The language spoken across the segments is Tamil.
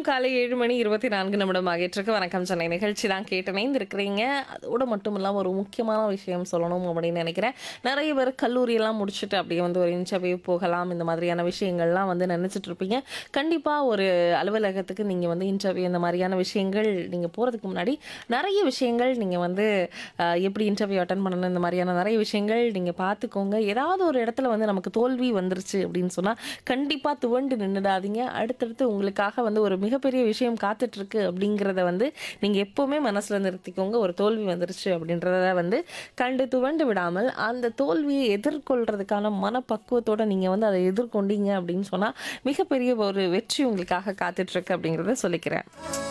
காலை ஏழு மணி இருபத்தி நான்கு நிமிடம் ஆகிட்டிருக்கு வணக்கம் சென்னை நிகழ்ச்சி தான் கேட்டு இருக்கிறீங்க அதோட மட்டும் இல்லாமல் ஒரு முக்கியமான விஷயம் சொல்லணும் அப்படின்னு நினைக்கிறேன் நிறைய பேர் கல்லூரியெல்லாம் முடிச்சுட்டு அப்படியே வந்து ஒரு இன்டர்வியூ போகலாம் இந்த மாதிரியான விஷயங்கள்லாம் வந்து நினச்சிட்டு இருப்பீங்க கண்டிப்பாக ஒரு அலுவலகத்துக்கு நீங்கள் வந்து இன்டர்வியூ இந்த மாதிரியான விஷயங்கள் நீங்கள் போகிறதுக்கு முன்னாடி நிறைய விஷயங்கள் நீங்கள் வந்து அஹ், எப்படி இன்டர்வியூ அட்டன் பண்ணணும் இந்த மாதிரியான நிறைய விஷயங்கள் நீங்கள் பார்த்துக்கோங்க ஏதாவது ஒரு இடத்துல வந்து நமக்கு தோல்வி வந்துருச்சு அப்படின்னு சொன்னால் கண்டிப்பாக துவண்டு நின்றுடாதீங்க அடுத்தடுத்து உங்களுக்காக வந்து ஒரு மிகப்பெரிய விஷயம் காத்துட்ருக்கு அப்படிங்கிறத வந்து நீங்கள் எப்போவுமே மனசில் நிறுத்திக்கோங்க ஒரு தோல்வி வந்துருச்சு அப்படின்றத வந்து கண்டு துவண்டு விடாமல் அந்த தோல்வியை எதிர்கொள்றதுக்கான மனப்பக்குவத்தோட நீங்கள் வந்து அதை எதிர்கொண்டீங்க அப்படின்னு சொன்னால் மிகப்பெரிய ஒரு வெற்றி உங்களுக்காக காத்துட்ருக்கு அப்படிங்கிறத சொல்லிக்கிறேன்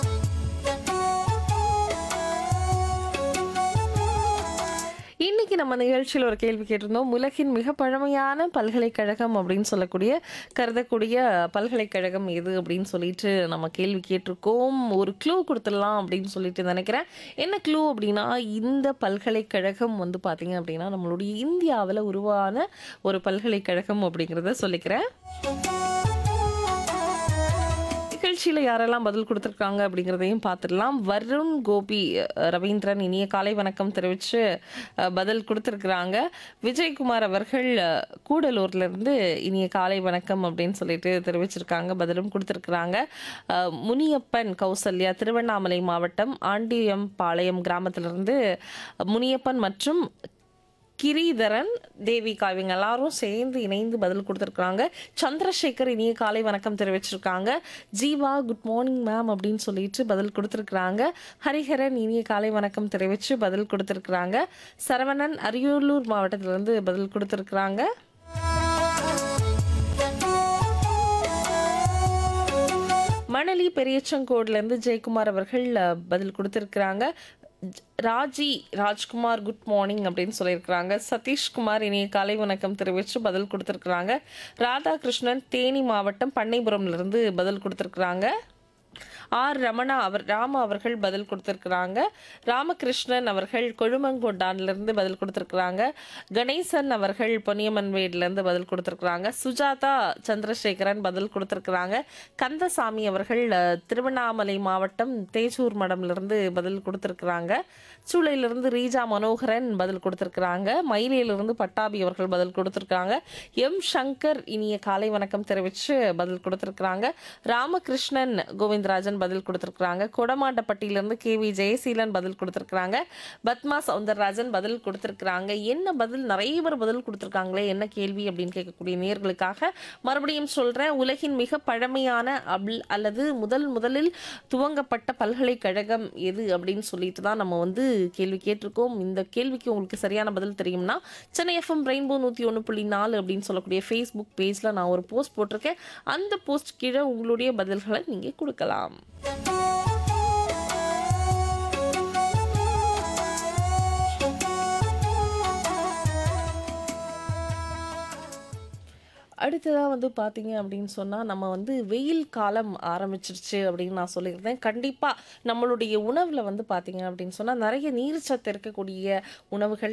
இன்னைக்கு நம்ம நிகழ்ச்சியில் ஒரு கேள்வி கேட்டிருந்தோம் உலகின் மிக பழமையான பல்கலைக்கழகம் அப்படின்னு சொல்லக்கூடிய கருதக்கூடிய பல்கலைக்கழகம் எது அப்படின்னு சொல்லிட்டு நம்ம கேள்வி கேட்டிருக்கோம் ஒரு க்ளூ கொடுத்துடலாம் அப்படின்னு சொல்லிட்டு நினைக்கிறேன் என்ன க்ளூ அப்படின்னா இந்த பல்கலைக்கழகம் வந்து பார்த்தீங்க அப்படின்னா நம்மளுடைய இந்தியாவில் உருவான ஒரு பல்கலைக்கழகம் அப்படிங்கிறத சொல்லிக்கிறேன் நிகழ்ச்சியில் யாரெல்லாம் பதில் கொடுத்துருக்காங்க அப்படிங்கிறதையும் பார்த்துடலாம் வருண் கோபி அஹ், ரவீந்திரன் இனிய காலை வணக்கம் தெரிவித்து அஹ், பதில் கொடுத்துருக்குறாங்க விஜயகுமார் அவர்கள் அஹ், கூடலூர்லேருந்து இனிய காலை வணக்கம் அப்படின்னு சொல்லிட்டு தெரிவிச்சிருக்காங்க பதிலும் கொடுத்துருக்குறாங்க அஹ், முனியப்பன் கௌசல்யா திருவண்ணாமலை மாவட்டம் ஆண்டியம் பாளையம் கிராமத்திலிருந்து முனியப்பன் மற்றும் கிரிதரன் தேவிகா இவங்க எல்லாரும் சேர்ந்து இணைந்து பதில் கொடுத்துருக்காங்க சந்திரசேகர் இனிய காலை வணக்கம் தெரிவிச்சிருக்காங்க ஜீவா குட் மார்னிங் மேம் அப்படின்னு சொல்லிட்டு பதில் கொடுத்துருக்குறாங்க ஹரிஹரன் இனிய காலை வணக்கம் தெரிவித்து பதில் கொடுத்துருக்குறாங்க சரவணன் அரியலூர் மாவட்டத்திலிருந்து பதில் கொடுத்துருக்குறாங்க மணலி பெரியச்சங்கோட்லேருந்து ஜெயக்குமார் அவர்கள் அஹ், பதில் கொடுத்துருக்குறாங்க ஜ- ராஜி ராஜ்குமார் குட் மார்னிங் அப்படின்னு சொல்லியிருக்கிறாங்க சதீஷ்குமார் இனிய காலை வணக்கம் தெரிவித்து பதில் கொடுத்துருக்குறாங்க ராதாகிருஷ்ணன் தேனி மாவட்டம் பண்ணைபுரம்லேருந்து பதில் கொடுத்துருக்குறாங்க ஆர் ரமணா அவர் ராம அவர்கள் பதில் கொடுத்துருக்குறாங்க ராமகிருஷ்ணன் அவர்கள் கொழுமங்கொண்டான்லேருந்து பதில் கொடுத்துருக்குறாங்க கணேசன் அவர்கள் பொன்னியம்மன்வேட்லேருந்து பதில் கொடுத்துருக்குறாங்க சுஜாதா சந்திரசேகரன் பதில் கொடுத்துருக்குறாங்க கந்தசாமி அவர்கள் அஹ், திருவண்ணாமலை மாவட்டம் தேஜூர் மடம்லேருந்து பதில் கொடுத்துருக்குறாங்க சூளையிலிருந்து ரீஜா மனோகரன் பதில் கொடுத்துருக்குறாங்க மயிலையிலிருந்து பட்டாபி அவர்கள் பதில் கொடுத்துருக்காங்க எம் சங்கர் இனிய காலை வணக்கம் தெரிவித்து பதில் கொடுத்துருக்குறாங்க ராமகிருஷ்ணன் கோவிந்தராஜன் பதில் கொடுத்துருக்குறாங்க கொடமாண்டப்பட்டியிலிருந்து கே வி ஜெயசீலன் பதில் கொடுத்துருக்குறாங்க பத்மா சவுந்தரராஜன் பதில் கொடுத்துருக்குறாங்க என்ன பதில் நிறைய பேர் பதில் கொடுத்துருக்காங்களே என்ன கேள்வி அப்படின்னு கேட்கக்கூடிய நேர்களுக்காக மறுபடியும் சொல்கிறேன் உலகின் மிக பழமையான அபில் அல்லது முதல் முதலில் துவங்கப்பட்ட பல்கலைக்கழகம் எது அப்படின்னு சொல்லிட்டு தான் நம்ம வந்து கேள்வி கேட்டிருக்கோம் இந்த கேள்விக்கு உங்களுக்கு சரியான பதில் தெரியும்னா சென்னை எஃப்எம் ரெயின்போ நூற்றி ஒன்று புள்ளி நாலு அப்படின்னு சொல்லக்கூடிய ஃபேஸ்புக் பேஜில் நான் ஒரு போஸ்ட் போட்டிருக்கேன் அந்த போஸ்ட் கீழே உங்களுடைய பதில்களை நீங்கள் கொடுக்கலாம் அடுத்ததாக வந்து பார்த்தீங்க அப்படின்னு சொன்னால் நம்ம வந்து வெயில் காலம் ஆரம்பிச்சிருச்சு அப்படின்னு நான் சொல்லியிருந்தேன் கண்டிப்பாக நம்மளுடைய உணவில் வந்து பார்த்தீங்க அப்படின்னு சொன்னால் நிறைய நீர்ச்சத்து இருக்கக்கூடிய உணவுகள்